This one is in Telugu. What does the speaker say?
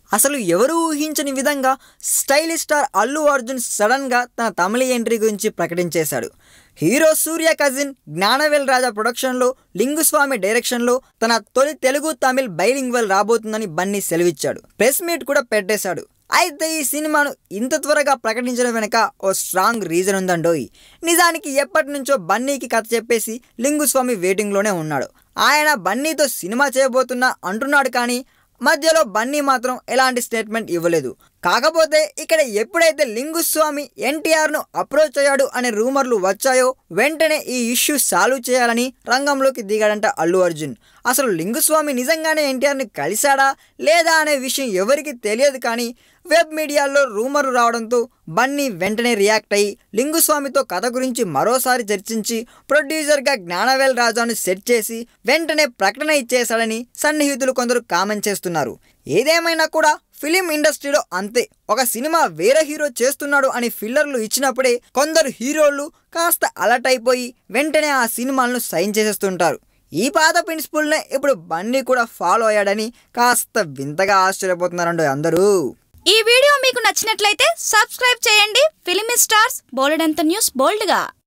అసలు ఎవరు ఊహించని విధంగా స్టైలిష్ స్టార్ అల్లు అర్జున్ సడన్గా తన తమిళ ఎంట్రీ గురించి ప్రకటించేశాడు హీరో సూర్య కజిన్ జ్ఞానవేల్ రాజా ప్రొడక్షన్లో లింగుస్వామి డైరెక్షన్లో తన తొలి తెలుగు తమిళ్ బైలింగ్వల్ రాబోతుందని బన్నీ సెలవిచ్చాడు ప్రెస్ మీట్ కూడా పెట్టేశాడు అయితే ఈ సినిమాను ఇంత త్వరగా ప్రకటించడం వెనుక ఓ స్ట్రాంగ్ రీజన్ ఉందండోయ్ నిజానికి ఎప్పటి నుంచో బన్నీకి కథ చెప్పేసి లింగుస్వామి వెయిటింగ్లోనే ఉన్నాడు ఆయన బన్నీతో సినిమా చేయబోతున్నా అంటున్నాడు కానీ మధ్యలో బన్నీ మాత్రం ఎలాంటి స్టేట్మెంట్ ఇవ్వలేదు కాకపోతే ఇక్కడ ఎప్పుడైతే లింగుస్వామి ఎన్టీఆర్ను అప్రోచ్ అయ్యాడు అనే రూమర్లు వచ్చాయో వెంటనే ఈ ఇష్యూ సాల్వ్ చేయాలని రంగంలోకి దిగాడంట అల్లు అర్జున్ అసలు లింగుస్వామి నిజంగానే ఎన్టీఆర్ని కలిశాడా లేదా అనే విషయం ఎవరికి తెలియదు కానీ వెబ్ మీడియాలో రూమర్లు రావడంతో బన్నీ వెంటనే రియాక్ట్ అయ్యి లింగుస్వామితో కథ గురించి మరోసారి చర్చించి ప్రొడ్యూసర్గా జ్ఞానవేల్ రాజాను సెట్ చేసి వెంటనే ప్రకటన ఇచ్చేశాడని సన్నిహితులు కొందరు కామెంట్ చేస్తున్నారు ఏదేమైనా కూడా ఫిలిం ఇండస్ట్రీలో అంతే ఒక సినిమా వేరే హీరో చేస్తున్నాడు అని ఫిల్లర్లు ఇచ్చినప్పుడే కొందరు హీరోలు కాస్త అలర్ట్ అయిపోయి వెంటనే ఆ సినిమాలను సైన్ చేసేస్తుంటారు ఈ పాత ప్రిన్సిపుల్నే ఇప్పుడు బన్నీ కూడా ఫాలో అయ్యాడని కాస్త వింతగా ఆశ్చర్యపోతున్నారండి అందరూ ఈ వీడియో మీకు నచ్చినట్లయితే సబ్స్క్రైబ్ చేయండి ఫిలిమి స్టార్స్ బోల్డ్ న్యూస్ బోల్డ్గా